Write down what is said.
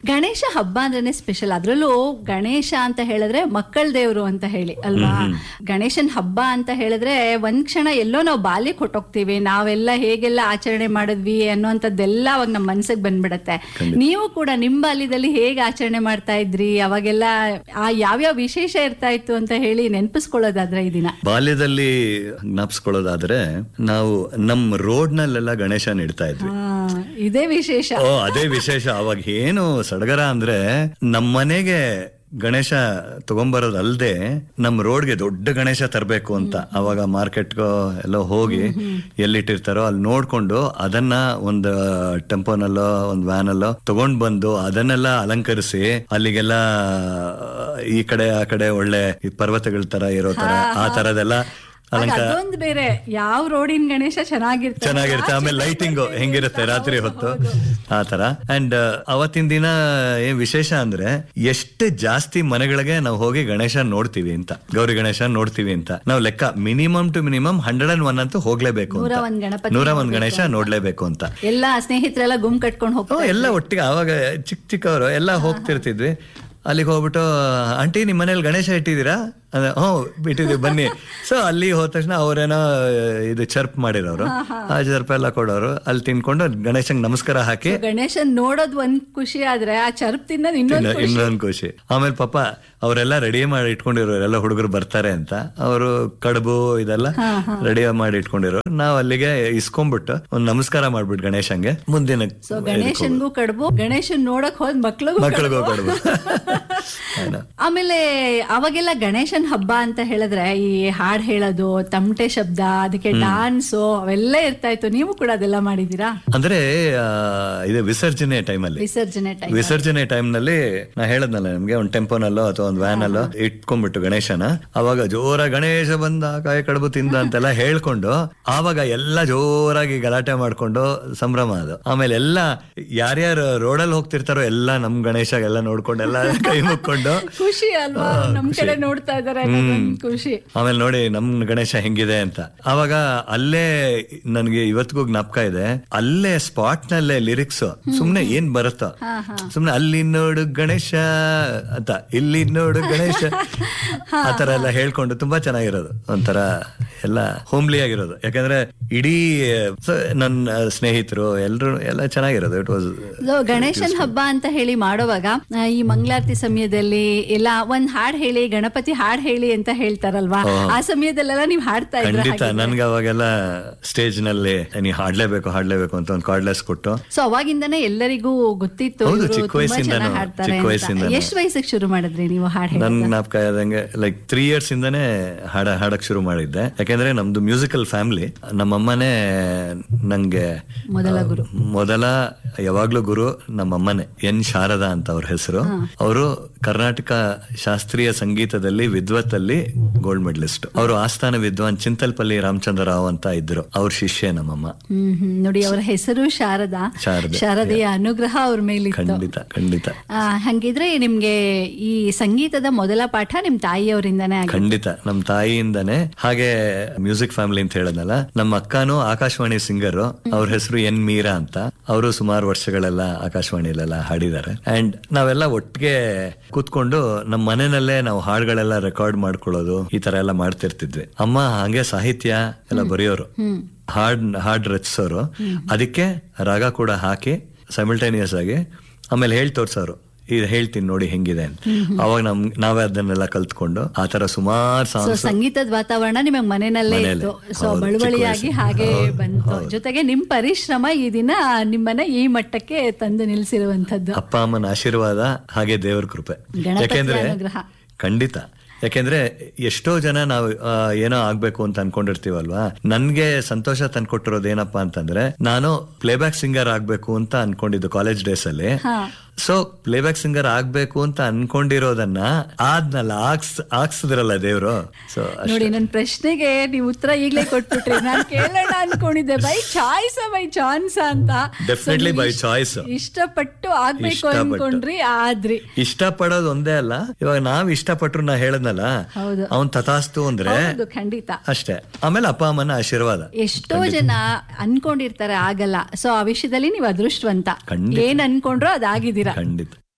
ಗಣೇಶ ಹಬ್ಬ ಅಂದ್ರೇನೆ ಸ್ಪೆಷಲ್ ಅದ್ರಲ್ಲೂ ಗಣೇಶ ಅಂತ ಹೇಳಿದ್ರೆ ಮಕ್ಕಳ ದೇವ್ರು ಅಂತ ಹೇಳಿ ಅಲ್ವಾ ಗಣೇಶನ್ ಹಬ್ಬ ಅಂತ ಹೇಳಿದ್ರೆ ಒಂದ್ ಕ್ಷಣ ಎಲ್ಲೋ ನಾವು ಬಾಲ್ಯಕ್ಕೆ ಹೊಟ್ಟೋಗ್ತೀವಿ ನಾವೆಲ್ಲ ಹೇಗೆಲ್ಲ ಆಚರಣೆ ಮಾಡಿದ್ವಿ ಅನ್ನೋಂಥದ್ದೆಲ್ಲ ಅವಾಗ ನಮ್ಮ ಮನ್ಸಿಗೆ ಬಂದ್ಬಿಡತ್ತೆ ನೀವು ಕೂಡ ನಿಮ್ ಬಾಲ್ಯದಲ್ಲಿ ಹೇಗೆ ಆಚರಣೆ ಮಾಡ್ತಾ ಇದ್ರಿ ಅವಾಗೆಲ್ಲ ಆ ಯಾವ್ಯಾವ ವಿಶೇಷ ಇರ್ತಾ ಇತ್ತು ಅಂತ ಹೇಳಿ ನೆನಪಿಸ್ಕೊಳ್ಳೋದಾದ್ರೆ ಈ ದಿನ ಬಾಲ್ಯದಲ್ಲಿ ಜ್ಞಾಪಿಸ್ಕೊಳ್ಳೋದಾದ್ರೆ ನಾವು ನಮ್ ರೋಡ್ ನಲ್ಲೆಲ್ಲ ಗಣೇಶ ಇಡ್ತಾ ಇದ್ವಿ ಆ, ಇದೇ ವಿಶೇಷ ಓ ಅದೇ ವಿಶೇಷ ಅವಾಗ ಏನು ಸಡಗರ ಅಂದ್ರೆ ನಮ್ ಮನೆಗೆ ಗಣೇಶ ತಗೊಂಬರೋದಲ್ದೆ ನಮ್ ರೋಡ್ಗೆ ದೊಡ್ಡ ಗಣೇಶ ತರಬೇಕು ಅಂತ ಅವಾಗ ಮಾರ್ಕೆಟ್ಗೋ ಎಲ್ಲ ಹೋಗಿ ಎಲ್ಲಿಟ್ಟಿರ್ತಾರೋ ಅಲ್ಲಿ ನೋಡ್ಕೊಂಡು ಅದನ್ನ ಒಂದು ಟೆಂಪೋನಲ್ಲೋ ಒಂದು ವ್ಯಾನಲ್ಲೋ ತಗೊಂಡ್ ಬಂದು ಅದನ್ನೆಲ್ಲ ಅಲಂಕರಿಸಿ ಅಲ್ಲಿಗೆಲ್ಲ ಈ ಕಡೆ ಆ ಕಡೆ ಒಳ್ಳೆ ಈ ಪರ್ವತಗಳ ತರ ಇರೋ ತರ ಆ ತರದೆಲ್ಲ ಆಗ ಅಲಂಕಾರ ಅದೊಂದ್ ಬೇರೆ ಯಾವ ರೋಡಿನ ಗಣೇಶ ಚೆನ್ನಾಗಿರ್ತಾರೆ ಚೆನ್ನಾಗಿರುತ್ತೆ ಆಮೇಲೆ ಲೈಟಿಂಗ್ ಹೆಂಗಿರುತ್ತೆ ರಾತ್ರಿ ಹೊತ್ತು ಆ ತರ ಅಂಡ್ ಅವತ್ತಿನ ದಿನ ಏನ್ ವಿಶೇಷ ಅಂದ್ರೆ ಎಷ್ಟು ಜಾಸ್ತಿ ಮನೆಗಳಿಗೆ ನಾವು ಹೋಗಿ ಗಣೇಶ ನೋಡ್ತೀವಿ ಅಂತ ಗೌರಿ ಗಣೇಶ ನೋಡ್ತೀವಿ ಅಂತ ನಾವು ಲೆಕ್ಕ minimum two minimum hundred and one ಅಂತೂ ಹೋಗ್ಲೇಬೇಕು ನೂರ ಅಂತ ಒಂದ್ ಗಣಪತಿ ನೂರ ಒಂದ್ ಗಣೇಶ ನೋಡ್ಲೇಬೇಕು ಅಂತ ಎಲ್ಲ ಸ್ನೇಹಿತರೆಲ್ಲ ಗುಂಪು ಕಟ್ಕೊಂಡು ಓ, ಹೋಗ್ತಾರೆ ಎಲ್ಲ ಒಟ್ಟಿಗೆ ಆವಾಗ ಚಿಕ್ಕ ಚಿಕ್ಕವರು ಎಲ್ಲ ಹೋಗ್ತಿರ್ತಿದ್ವಿ ಅಲ್ಲಿಗೆ ಹೋಗ್ಬಿಟ್ಟು ಆಂಟಿ ನಿಮ್ ಮನೇಲಿ ಗಣೇಶ ಇಟ್ಟಿದ್ದೀರಾ ಅದೇ, ಹ್ಞೂ ಬಿಟ್ಟಿದ್ವಿ ಬನ್ನಿ ಸೊ ಅಲ್ಲಿ ಹೋದ ತಕ್ಷಣ ಅವ್ರೇನೋ ಇದು ಚರ್ಪ್ ಮಾಡಿರೋರು ಆ ಚರ್ಪ್ ಎಲ್ಲ ಕೊಡೋರು ಅಲ್ಲಿ ತಿನ್ಕೊಂಡು ಗಣೇಶಂಗ್ ನಮಸ್ಕಾರ ಹಾಕಿ ಗಣೇಶನ್ ನೋಡೋದ್ ಒಂದ್ ಖುಷಿ ಆದ್ರೆ ಆ ಚರ್ಪ್ ತಿನ್ನೋದ್ ಇನ್ನೊಂದ್ ಇನ್ನ- ಇನ್ನೊಂದ್ ಖುಷಿ ಆಮೇಲೆ ಪಾಪ ಅವರೆಲ್ಲ ರೆಡಿ ಮಾಡಿ ಇಟ್ಕೊಂಡಿರೋರು ಎಲ್ಲ ಹುಡುಗರು ಬರ್ತಾರೆ ಅಂತ ಅವರು ಕಡುಬು ಇದೆಲ್ಲ ರೆಡಿ ಮಾಡಿ ಇಟ್ಕೊಂಡಿರೋರು ನಾವ್ ಅಲ್ಲಿಗೆ ಇಸ್ಕೊಂಡ್ಬಿಟ್ಟು ಒಂದ್ ನಮಸ್ಕಾರ ಮಾಡ್ಬಿಟ್ಟು ಗಣೇಶಂಗೆ ಮುಂದಿನ ಸೊ ಗಣೇಶನ್ಗೂ ಕಡುಬು ಗಣೇಶನ್ ನೋಡಕ್ ಹೋದ್ ಮಕ್ಳಿಗೂ ಮಕ್ಕಳಿಗೂ ಕಡುಬು. ಕಡುಬು ಏನೋ. ಆಮೇಲೆ ಅವಾಗೆಲ್ಲ ಗಣೇಶನ್ ಹಬ್ಬ ಅಂತ ಹೇಳಿದ್ರೆ ಈ ಹಾಡ್ ಹೇಳೋದು ತಮಟೆ ಶಬ್ದ ಅದಕ್ಕೆ ಡಾನ್ಸು ಅವೆಲ್ಲ ಇರ್ತಾ ಇತ್ತು ನೀವು ಕೂಡ ಅದೆಲ್ಲ ಮಾಡಿದೀರಾ ಅಂದ್ರೆ ಆ, ಇದು ವಿಸರ್ಜನೆ ಟೈಮಲ್ಲಿ ವಿಸರ್ಜನೆ ಟೈಮ್ ವಿಸರ್ಜನೆ ಟೈಮ್ ನಲ್ಲಿ ನಾ ಹೇಳದ್ನಲ್ಲ ನಿಮ್ಗೆ ಒಂದ್ ಟೆಂಪೋನಲ್ಲೋ ಅಥವಾ ಒಂದ್ ವ್ಯಾನ್ ಅಲ್ಲೋ ಇಟ್ಕೊಂಡ್ಬಿಟ್ಟು ಗಣೇಶನ ಅವಾಗ ಜೋರ ಗಣೇಶ ಬಂದ ಕಾಯಿ ಕಡುಬು ತಿಂದ ಅಂತೆಲ್ಲ ಹೇಳ್ಕೊಂಡು ಆವಾಗ ಎಲ್ಲ ಜೋರಾಗಿ ಗಲಾಟೆ ಮಾಡ್ಕೊಂಡು ಸಂಭ್ರಮ ಅದು ಆಮೇಲೆ ಎಲ್ಲ ಯಾರ್ಯಾರು ರೋಡಲ್ಲಿ ಹೋಗ್ತಿರ್ತಾರೋ ಎಲ್ಲ ನಮ್ ಗಣೇಶ ಎಲ್ಲ ನೋಡ್ಕೊಂಡು ಎಲ್ಲ ಕೈ ಮುಕ್ಕೊಂಡು ಖುಷಿ ಅಲ್ವಾ ನಮ್ ಕಡೆ ನೋಡ್ತಾ ಇದಾರೆ ಅನ್ನೋದೊಂದ್ ಖುಷಿ ಆಮೇಲೆ ನೋಡಿ ನಮ್ ಗಣೇಶ ಹೆಂಗಿದೆ ಅಂತ ಅವಾಗ ಅಲ್ಲೇ ನನ್ಗೆ ಇವತ್ತಿಗೂ ಜ್ಞಾಪಕ ಇದೆ ಅಲ್ಲೇ ಸ್ಪಾಟ್ ನಲ್ಲೇ ಲಿರಿಕ್ಸ್ ಸುಮ್ನೆ ಏನ್ ಬರುತ್ತೋ ಸುಮ್ನೆ ಅಲ್ಲಿ ನೋಡು ಗಣೇಶ ಅಂತ ಇಲ್ಲಿ ನೋಡು ಗಣೇಶ ಆತರ ಎಲ್ಲ ಹೇಳ್ಕೊಂಡು ತುಂಬಾ ಚೆನ್ನಾಗಿರೋದು ಒಂಥರ ಎಲ್ಲ ಹೋಮ್ಲಿ ಆಗಿರೋದು ಯಾಕಂದ್ರೆ ಇಡೀ ಸ- ನನ್ನ ಸ್ನೇಹಿತರು ಎಲ್ರು ಎಲ್ಲ ಚೆನ್ನಾಗಿರೋದು ಇಟ್ ವಾಸ್ So, ಗಣೇಶನ್ ಹಬ್ಬ ಅಂತ ಹೇಳಿ ಮಾಡುವಾಗ ಆ, ಈ ಮಂಗಳಾರತಿ ಸಮಯದಲ್ಲಿ ಎಲ್ಲ ಒಂದ್ ಹಾಡ್ ಹೇಳಿ ಗಣಪತಿ ಹಾಡ್ ಹೇಳಿ ಅಂತ ಹೇಳ್ತಾರಲ್ವಾ ಆ ಸಮಯದಲ್ಲೆಲ್ಲ ನೀವ್ ಹಾಡ್ತಾ ಇದ್ರ ಖಂಡಿತ ನನ್ಗೆ ಅವಾಗೆಲ್ಲ ಸ್ಟೇಜ್ ನಲ್ಲಿ ನೀ ಹಾಡ್ಲೇಬೇಕು ಹಾಡ್ಲೇಬೇಕು ಅಂತ ಒಂದು ಕಾರ್ಡ್ಲೆಸ್ ಕೊಟ್ಟು ಸೊ ಅವಾಗಿಂದನೇ ಎಲ್ಲರಿಗೂ ಗೊತ್ತಿತ್ತು ಹೌದು, ಇವ್ರು ಚಿಕ್ಕ ತುಂಬಾ ವಯಸ್ಸಿಂದನೂ, ಚೆನ್ನಾಗ್ ಹಾಡ್ತಾರೆ ಚಿಕ್ಕ ಅಂತ. ವಯಸ್ಸಿಂದನೂ. ಎಷ್ಟ್ ವಯಸ್ಸಿಗೆ ಶುರು ಮಾಡಿದ್ರಿ ನೀವು ಹಾಡ್ ಹೇಳಿ ನನ್ ಜ್ಞಾಪಕ ಆದಂಗೆ ಲೈಕ್ ತ್ರೀ ಇಯರ್ಸ್ ಇಂದಾನೆ ಹಾಡ ಹಾಡಕ್ ಶುರು ಮಾಡಿದ್ದೆ ಯಾಕೆಂದ್ರೆ ನಮ್ದು ಮ್ಯೂಸಿಕಲ್ ಫ್ಯಾಮಿಲಿ ನಮ್ಮಮ್ಮನೇ ನಂಗೆ ಮೊದಲ ಗುರು. ಮೊದಲ ಯಾವಾಗ್ಲೂ ಗುರು ನಮ್ಮಮ್ಮನೆ ಎನ್ ಶಾರದಾ ಅಂತ ಅವ್ರ ಹೆಸರು ಅವರು ಕರ್ನಾಟಕ ಶಾಸ್ತ್ರೀಯ ಸಂಗೀತದಲ್ಲಿ ವಿದ್ವತ್ತಲ್ಲಿ ಗೋಲ್ಡ್ ಮೆಡಲಿಸ್ಟ್ ಅವರು ಆಸ್ಥಾನ ವಿದ್ವಾನ್ ಚಿಂತಲ್ಪಲ್ಲಿ ರಾಮಚಂದ್ರ ರಾವ್ ಅಂತ ಇದ್ರು ಅವ್ರ ಶಿಷ್ಯ ನಮ್ಮಮ್ಮ ಹ್ಮ್ ಹ್ಮ್ ನೋಡಿ ಅವರ ಹೆಸರು ಶಾರದಾ ಶಾರದೆ. ಶಾರದೆಯ ಅನುಗ್ರಹ ಅವ್ರ ಮೇಲಿತ್ತು ಖಂಡಿತ ಖಂಡಿತ ಆ, ಹಂಗಿದ್ರೆ ನಿಮ್ಗೆ ಈ ಸಂಗೀತದ ಮೊದಲ ಪಾಠ ನಿಮ್ ತಾಯಿಯವರಿಂದಾನೇ ಆಗಿದೆ ಖಂಡಿತ ನಮ್ ತಾಯಿಯಿಂದಾನೆ ಹಾಗೆ ಮ್ಯೂಸಿಕ್ ಫ್ಯಾಮಿಲಿ ಅಂತ ಹೇಳದ್ನಲ್ಲ ನಮ್ಮ ಅಕ್ಕನೂ ಆಕಾಶವಾಣಿ ಸಿಂಗರ್ ಅವ್ರ ಹೆಸರು ಎನ್ ಮೀರಾ ಅಂತ ಅವರು ಸುಮಾರು ವರ್ಷಗಳೆಲ್ಲ ಆಕಾಶವಾಣಿಲೆಲ್ಲ ಹಾಡಿದ್ದಾರೆ ಅಂಡ್ ನಾವೆಲ್ಲ ಒಟ್ಟಿಗೆ ಕೂತ್ಕೊಂಡು ನಮ್ಮ ಮನೆಯಲ್ಲೇ ನಾವು ಹಾಡುಗಳೆಲ್ಲ ರೆಕಾರ್ಡ್ ಮಾಡ್ಕೊಳ್ಳೋದು ಈ ತರ ಎಲ್ಲ ಮಾಡ್ತಿರ್ತಿದ್ವಿ ಅಮ್ಮ ಹಂಗೆ ಸಾಹಿತ್ಯ ಎಲ್ಲ ಬರೆಯೋರು ಹಾಡ್ ಹಾಡ್ ರಚಿಸೋರು ಅದಕ್ಕೆ ರಾಗ ಕೂಡ ಹಾಕಿ ಸೈಮಲ್ಟೇನಿಯಸ್ ಆಗಿ ಆಮೇಲೆ ಹೇಳ್ ತೋರ್ಸೋರು ಇದು ಹೇಳ್ತೀನಿ ನೋಡಿ ಹೆಂಗಿದೆ ಅಂತ ಅವಾಗ ನಮ್ ನಾವೇ ಅದನ್ನೆಲ್ಲ ಕಲ್ತ್ಕೊಂಡು ಆ ತರ ಸುಮಾರು ಸೊ ಸಾಂಗ್ಸ್ ಸಂಗೀತದ ವಾತಾವರಣ ನಿಮಗೆ ಮನೆಯಲ್ಲೇ ಮನೇಲೆ. ಇತ್ತು ಸೊ ಹೌದು, ಬಳುವಳಿಯಾಗಿ ಚಿಕ್ಕ ಹಾಗೆ ವಯಸ್ಸು. ಬಂತು ಜೊತೆಗೆ ನಿಮ್ ಪರಿಶ್ರಮ ಈ ದಿನ ನಿಮ್ಮನ್ನ ಈ ಮಟ್ಟಕ್ಕೆ ತಂದು ನಿಲ್ಸಿರುವಂತದ್ದು ಅಪ್ಪ ಅಮ್ಮನ ಆಶೀರ್ವಾದ ಹಾಗೆ ದೇವ್ರ ಕೃಪೆ ಗಣಪತಿಯ ಯಾಕೆಂದ್ರೆ ಅನುಗ್ರಹ. ಖಂಡಿತ ಯಾಕೆಂದ್ರೆ ಎಷ್ಟೋ ಜನ ನಾವು ಆ, ಏನೋ ಆಗ್ಬೇಕು ಅಂತ ಅನ್ಕೊಂಡಿರ್ತೀವಲ್ವಾ ನನ್ಗೆ ಸಂತೋಷ ತಂದ್ಕೊಟ್ಟಿರೋದು ಏನಪ್ಪಾ ಅಂತಂದ್ರೆ ನಾನು ಪ್ಲೇಬ್ಯಾಕ್ ಸಿಂಗರ್ ಆಗ್ಬೇಕು ಅಂತ ಅನ್ಕೊಂಡಿದ್ದು ಕಾಲೇಜ್ ಡೇಸ್ ಅಲ್ಲಿ ಹಾ. ಸೊ ಪ್ಲೇಬ್ಯಾಕ್ ಸಿಂಗರ್ ಆಗ್ಬೇಕು ಅಂತ ಅನ್ಕೊಂಡಿರೋದನ್ನ ಆದ್ನಲ್ಲ ಆಗ್ಸ್ ಆಗ್ಸಿದ್ರಲ್ಲ ದೇವ್ರು ಸೊ ನೋಡಿ ನನ್ನ ಪ್ರಶ್ನೆಗೆ ನೀವು ಉತ್ತರ ಈಗಲೇ ಕೊಟ್ಬಿಟ್ರಿ ನಾನು ಕೇಳೋಣ ಅನ್ಕೊಂಡಿದ್ದೆ ಬೈ ಚಾಯ್ಸ್ ಬೈ ಚಾನ್ಸ್ ಅಂತ So, Definitely ನೀವು by ಇಷ್ಟ- choice. ಇಷ್ಟಪಟ್ಟು ಆಗ್ಬೇಕು ಇಷ್ಟಪಟ್ಟು. ಅನ್ಕೊಂಡ್ರಿ ಆದ್ರಿ ಇಷ್ಟಪಡೋದು ಒಂದೇ ಅಲ್ಲ ಇವಾಗ ನಾವ್ ಇಷ್ಟಪಟ್ರು ನಾ ಹೇಳದ್ನಲ್ಲ ಹೌದು. ಅವ್ನ್ ತಥಾಸ್ತು ಅಂದ್ರೆ ಹೌದು ಖಂಡಿತ ಅಷ್ಟೇ ಆಮೇಲೆ ಅಪ್ಪ ಅಮ್ಮನ ಆಶೀರ್ವಾದ ಎಷ್ಟೋ ಜನ ಅನ್ಕೊಂಡಿರ್ತಾರೆ ಆಗಲ್ಲ ಸೊ ಆ ವಿಷಯದಲ್ಲಿ ನೀವು ಅದೃಷ್ಟವಂತ ಖಂಡಿತ. ಏನ್ ಅನ್ಕೊಂಡ್ರೋ ಅದಾಗಿದ್ದೀರಾ ಖಂಡಿತ